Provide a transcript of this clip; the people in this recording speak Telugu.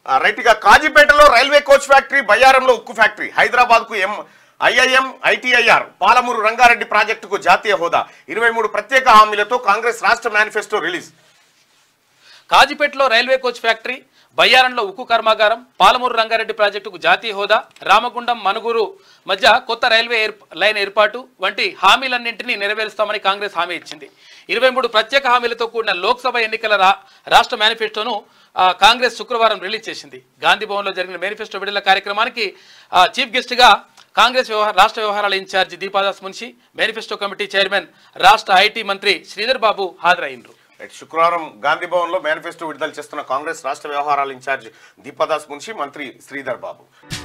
ఆ, రైట్ గా కాజీపేటలో రైల్వే కోచ్ ఫ్యాక్టరీ బయ్యారంలో ఉక్కు ఫ్యాక్టరీ హైదరాబాద్ కు M IIM ITIR Palamuru Rangareddy ప్రాజెక్టుకు జాతీయ హోదా ఇరవై మూడు ప్రత్యేక హామీలతో కాంగ్రెస్ రాష్ట్ర మేనిఫెస్టో రిలీజ్ కాజిపేటలో రైల్వే కోచ్ ఫ్యాక్టరీ బయ్యారంలో ఉక్కు కర్మాగారం పాలమూరు రంగారెడ్డి ప్రాజెక్టుకు జాతీయ హోదా రామగుండం మనుగురు మధ్య కొత్త రైల్వే ఏర్ప- లైన్ ఏర్పాటు వంటి హామీలన్నింటినీ నెరవేరుస్తామని కాంగ్రెస్ హామీ ఇచ్చింది ఇరవై మూడు ప్రత్యేక హామీలతో కూడిన లోక్సభ ఎన్నికల రా రాష్ట్ర మేనిఫెస్టోను ఆ, కాంగ్రెస్ శుక్రవారం రిలీజ్ చేసింది గాంధీ భవన్లో జరిగిన మేనిఫెస్టో విడుదల కార్యక్రమానికి ఆ, చీఫ్ గెస్ట్గా కాంగ్రెస్ వ్యవహార రాష్ట్ర వ్యవహారాల incharge Deepadas Munshi manifesto committee chairman రాష్ట్ర ఐటీ మంత్రి శ్రీధర్ బాబు హాజరైనరు రైట్ శుక్రవారం గాంధీ భవన్ లో మేనిఫెస్టో విడుదల చేస్తున్న కాంగ్రెస్ రాష్ట్ర వ్యవహారాల ఇన్ఛార్జ్ దీపదాస్ మున్షి మంత్రి శ్రీధర్ బాబు